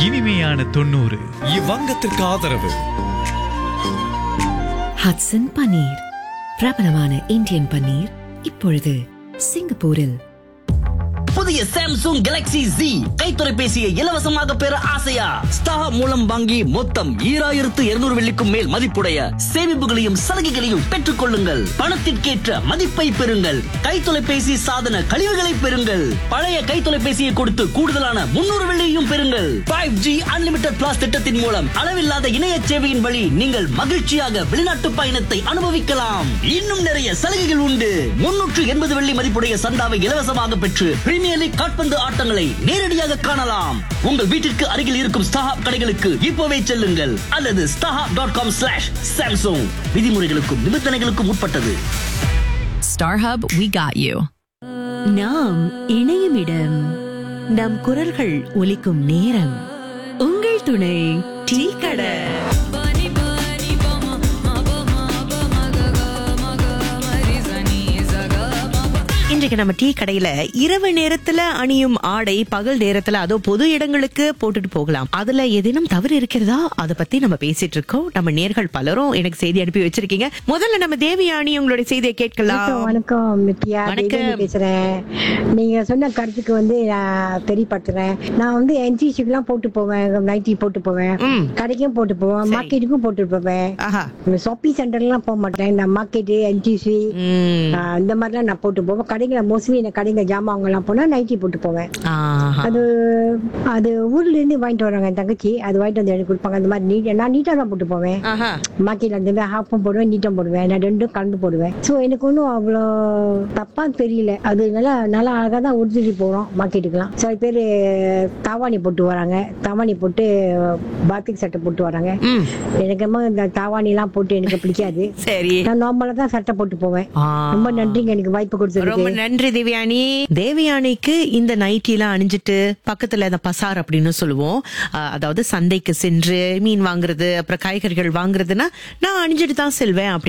இனிமையான தொண்ணூறு இவ்வங்கத்திற்கு ஆதரவு ஹட்சன் பன்னீர் பிரபலமான இந்தியன் பன்னீர் இப்பொழுது சிங்கப்பூரில் புதிய சாம்சங் கேலக்ஸி Z கை தொலைபேசியை இலவசமாக பெற ஆசையா ஸ்டார் மூலம் வாங்கி மொத்தம் ஈராயிரத்து இருநூறு வெள்ளிக்கும் மேல் மதிப்புடைய சேமிப்புகளையும் சலுகைகளையும் பெற்றுக் கொள்ளுங்கள் பணத்திற்கேற்ற மதிப்பை பெறுங்கள் கை தொலைபேசி சாதன கழிவுகளை பெறுங்கள் பழைய கை தொலைபேசியை கொடுத்து கூடுதலான முன்னூறு வெள்ளியையும் பெறுங்கள் ஃபைவ் ஜி அன்லிமிடெட் பிளாஸ் திட்டத்தின் மூலம் அளவில்லாத இணைய சேவையின் வழி நீங்கள் மகிழ்ச்சியாக வெளிநாட்டு பயணத்தை அனுபவிக்கலாம் இன்னும் நிறைய சலுகைகள் உண்டு முன்னூற்று எண்பது வெள்ளி மதிப்புடைய சந்தாவை இலவசமாக பெற்று பிரீமியர் லீக் காட்பந்து ஆட்டங்களை நேரடியாக காணலாம் உங்கள் வீட்டிற்கு அருகில் இருக்கும் ஸ்டாஹாப் கடைகளுக்கு இப்போவே செல்லுங்கள் அல்லது StarHub dot com slash Samsung விதிமுறைகளுக்கும் நிபந்தனைகளுக்கும் உட்பட்டது StarHub, we got you. நாம் இணையும் இடம் நம் குரல்கள் ஒலிக்கும் நேரம் உங்கள் துணை டீ கடை இன்றைக்கு நம்ம டீ கடையில இரவு நேரத்துல அணியும் ஆடை பகல் நேரத்துல அதோ பொது இடங்களுக்கு போட்டுட்டு போகலாம் அதுல ஏதேனும் தவறு இருக்கிறதா அத பத்தி நம்ம பேசிட்டு இருக்கோம் நம்ம நேர்கள் பலரும் எனக்கு செய்தி அனுப்பி வச்சிருக்கீங்க முதல்ல நம்ம தேவியானி உங்களுடைய செய்தியை கேட்கலாம் வணக்கம் வணக்கம் நித்யா வணக்கம். தேவேந்திர பேசுறேன் நீங்க சொன்ன கருத்துக்கு வந்து நான் தெரியப்படுத்துறேன் நான் வந்து என்சிசிக்கு எல்லாம் போட்டு போவேன் நைட்டி போட்டு போவேன் ம். கடைக்கும் போட்டு போவேன் சரி. மார்க்கெட்டுக்கும் போட்டு போவேன் ஆஹா ஷாப்பிங் சென்டர்லாம் போக மாட்டேன் நான் மார்க்கெட்டு என்சிசி ம். இந்த மாதிரிலாம் நான் போட்டு போவேன் கடைகளை மோஸ்ட்லி இந்த கடைங்க ஜாமான் எல்லாம் போனா நைட்டி போட்டு போவேன் ஆஹா. அது அது ஊர்ல இருந்து வாங்கிட்டு வராங்க என் தங்கச்சி அது வாங்கிட்டு வந்து எனக்கு கொடுப்பாங்க அந்த மாதிரி நீட் நான் நீட்டா தான் போட்டு போவேன் ஆஹா. மார்க்கெட்ல அந்த மாதிரி ஹாஃபும் போடுவேன் நீட்டும் போடுவேன் நான் ரெண்டும் கலந்து போடுவேன் ஸோ எனக்கு ஒன்றும் அவ்வளோ தப்பா தெரியல அது நல்லா நல்லா அழகா தான் உடுத்திட்டு போறோம் மார்க்கெட்டுக்கெல்லாம் சில பேர் தாவாணி போட்டு வராங்க தாவாணி போட்டு பாத்திக் சட்டை போட்டு வராங்க ம். எனக்கு என்னமோ இந்த தாவாணி எல்லாம் போட்டு எனக்கு பிடிக்காது சரி நான் நார்மலா தான் சட்டை போட்டு போவேன் ஆ. ரொம்ப நன்றிங்க எனக்கு வாய்ப்பு ரொம்ப கொடுத்ததுக்கு நன்றி தேவியானி தேவியானிக்கு இந்த நைட்டி எல்லாம் அணிஞ்சிட்டு பக்கத்துல இந்த பசார் அப்படின்னு சொல்லுவோம் அஹ், அதாவது சந்தைக்கு சென்று மீன் வாங்குறது அப்புறம் காய்கறிகள் வாங்குறதுன்னா நான் அணிஞ்சிட்டு தான் செல்வேன் அப்படி